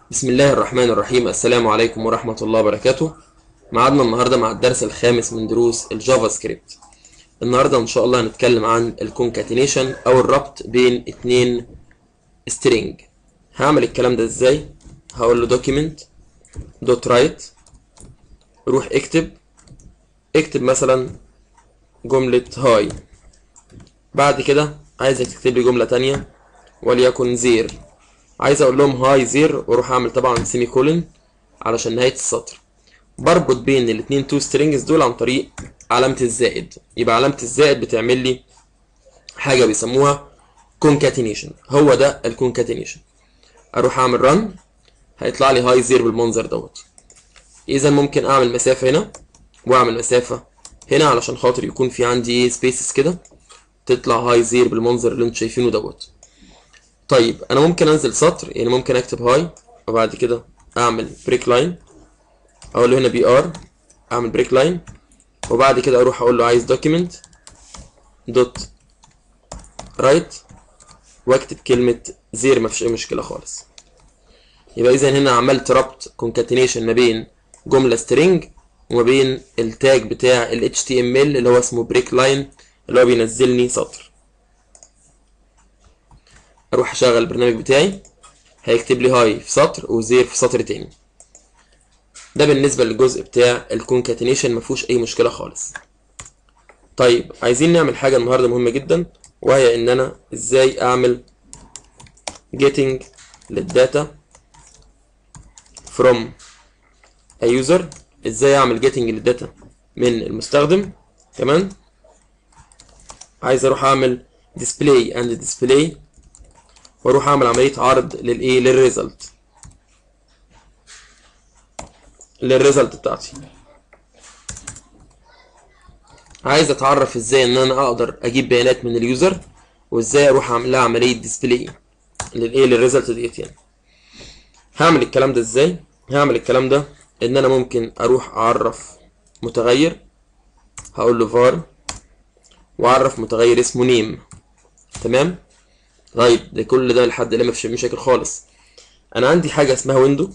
بسم الله الرحمن الرحيم السلام عليكم ورحمة الله وبركاته معادنا النهاردة مع الدرس الخامس من دروس الجافا سكريبت النهاردة إن شاء الله هنتكلم عن الكونكاتينيشن أو الربط بين اتنين string هعمل الكلام ده إزاي هقول له document dot write روح اكتب اكتب مثلا جملة هاي بعد كده عايزك تكتب لي جملة تانية وليكن زير عايز اقول لهم هاي زير واروح اعمل طبعا سيمي كولن علشان نهايه السطر بربط بين الاثنين تو سترينجز دول عن طريق علامه الزائد يبقى علامه الزائد بتعمل لي حاجه بيسموها كونكاتينيشن هو ده الكونكاتينيشن اروح اعمل رن هيطلع لي هاي زير بالمنظر دوت اذا ممكن اعمل مسافه هنا واعمل مسافه هنا علشان خاطر يكون في عندي ايه سبيسز كده تطلع هاي زير بالمنظر اللي انتوا شايفينه دوت طيب انا ممكن انزل سطر يعني ممكن اكتب هاي وبعد كده اعمل بريك لاين اقول له هنا بي ار اعمل بريك لاين وبعد كده اروح اقول له عايز دوكيمنت دوت رايت واكتب كلمة زير مفيش اي مشكلة خالص يبقى اذا هنا عملت ربط كونكاتينيشن ما بين جملة سترينج وما بين التاج بتاع ال HTML اللي هو اسمه بريك لاين اللي هو بينزلني سطر اروح اشغل البرنامج بتاعي هيكتب لي هاي في سطر وزير في سطر تاني ده بالنسبه للجزء بتاع الكونكاتينيشن مفيهوش اي مشكله خالص طيب عايزين نعمل حاجه النهارده مهمه جدا وهي ان انا ازاي اعمل getting للداتا from a user ازاي اعمل getting للداتا من المستخدم كمان عايز اروح اعمل display and display واروح اعمل عمليه عرض للايه للريزلت للريزلت بتاعتي عايز اتعرف ازاي ان انا اقدر اجيب بيانات من اليوزر وازاي اروح اعمل لها عمليه ديسبلاي للايه للريزلت ديت يعني هعمل الكلام ده ازاي هعمل الكلام ده ان انا ممكن اروح اعرف متغير هقول له var واعرف متغير اسمه نيم تمام طيب ده كل ده لحد الان مفيش مشاكل خالص انا عندي حاجه اسمها ويندو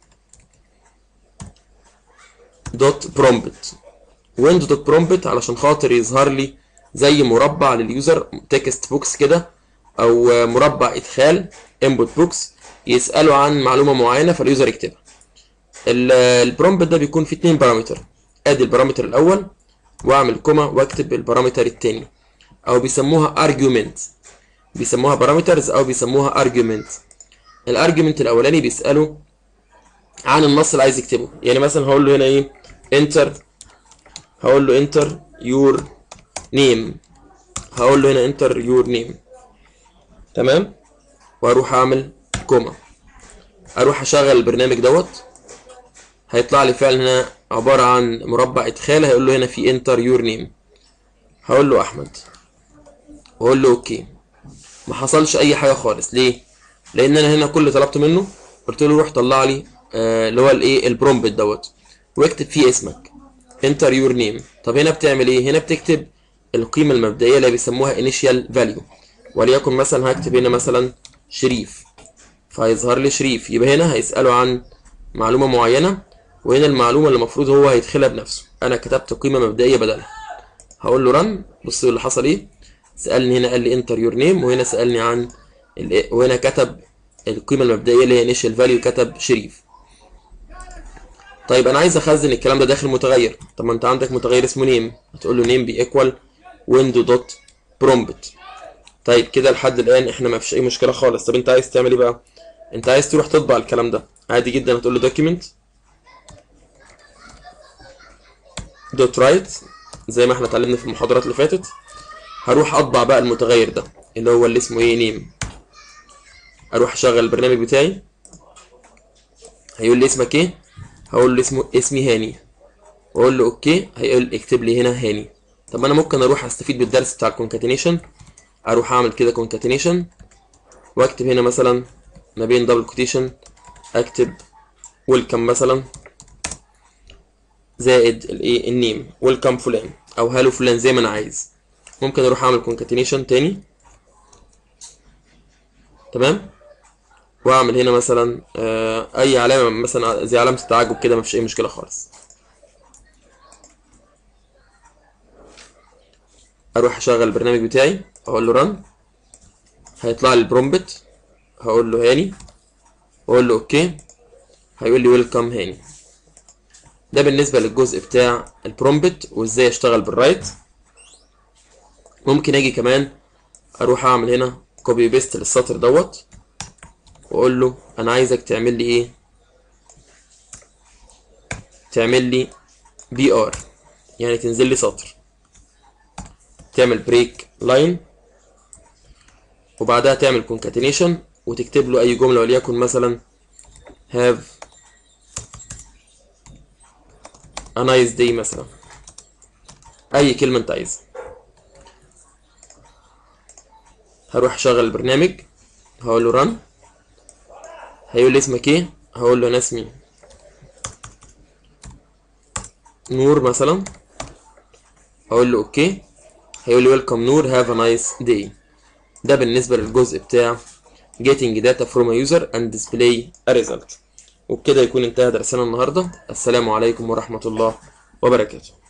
دوت برومبت ويندو دوت برومبت علشان خاطر يظهر لي زي مربع لليوزر تكست بوكس كده او مربع ادخال انبوت بوكس يساله عن معلومه معينه فاليوزر يكتبها البرومبت ده بيكون فيه اتنين بارامتر ادي البارامتر الاول واعمل كوما واكتب البارامتر التاني او بيسموها argument بيسموها بارامترز او بيسموها ارجيومنت الارجيومنت الاولاني بيساله عن النص اللي عايز يكتبه يعني مثلا هقول له هنا ايه انتر هقول له انتر يور نيم هقول له هنا انتر يور نيم تمام واروح اعمل كوما اروح اشغل البرنامج دوت هيطلع لي فعلا هنا عباره عن مربع ادخال هيقول له هنا في انتر يور نيم هقول له احمد واقول له اوكي ما حصلش اي حاجه خالص ليه لان انا هنا كل اللي طلبته منه قلت له روح طلع لي آه اللي هو الايه البرومبت دوت واكتب فيه اسمك انتر يور نيم طب هنا بتعمل ايه هنا بتكتب القيمه المبدئيه اللي بيسموها انيشال فاليو وليكن مثلا هكتب هنا مثلا شريف فهيظهر لي شريف يبقى هنا هيساله عن معلومه معينه وهنا المعلومه اللي المفروض هو هيدخلها بنفسه انا كتبت قيمه مبدئيه بدلها هقول له رن بصوا اللي حصل ايه سالني هنا قال لي انتر يور نيم وهنا سالني عن وهنا كتب القيمه المبدئيه اللي هي انيشال فاليو كتب شريف طيب انا عايز اخزن الكلام ده داخل متغير طب ما انت عندك متغير اسمه نيم هتقول له نيم بي ايكوال ويندو دوت برومبت طيب كده لحد الان احنا ما فيش اي مشكله خالص طب انت عايز تعمل ايه بقى انت عايز تروح تطبع الكلام ده عادي جدا هتقول له دوكيمنت دوت رايت زي ما احنا اتعلمنا في المحاضرات اللي فاتت هروح اطبع بقى المتغير ده اللي هو اللي اسمه ايه نيم اروح اشغل البرنامج بتاعي هيقول لي اسمك ايه هقول له اسمه اسمي هاني واقول له اوكي هيقول اكتب لي هنا هاني طب انا ممكن اروح استفيد بالدرس بتاع الكونكاتينيشن اروح اعمل كده كونكاتينيشن واكتب هنا مثلا ما بين دبل كوتيشن اكتب ويلكم مثلا زائد الايه النيم ويلكم فلان او هالو فلان زي ما انا عايز ممكن اروح اعمل كونكاتينيشن تاني تمام واعمل هنا مثلا آه، اي علامه مثلا زي علامه التعجب كده مفيش اي مشكله خالص اروح اشغل البرنامج بتاعي اقول له رن هيطلع لي البرومبت هقول له هاني واقول له اوكي هيقول لي ويلكم هاني ده بالنسبه للجزء بتاع البرومبت وازاي اشتغل بالرايت ممكن اجي كمان اروح اعمل هنا كوبي بيست للسطر دوت واقول له انا عايزك تعمل لي ايه تعمل لي بي ار يعني تنزل لي سطر تعمل بريك لاين وبعدها تعمل كونكاتينيشن وتكتب له اي جمله وليكن مثلا have a nice day مثلا اي كلمه انت عايزها هروح اشغل البرنامج هقول له رن هيقول لي اسمك ايه هقول له انا اسمي نور مثلا هقول له اوكي هيقول لي ويلكم نور هاف ا نايس داي ده بالنسبه للجزء بتاع getting data from a user and display a result وبكده يكون انتهى درسنا النهارده السلام عليكم ورحمه الله وبركاته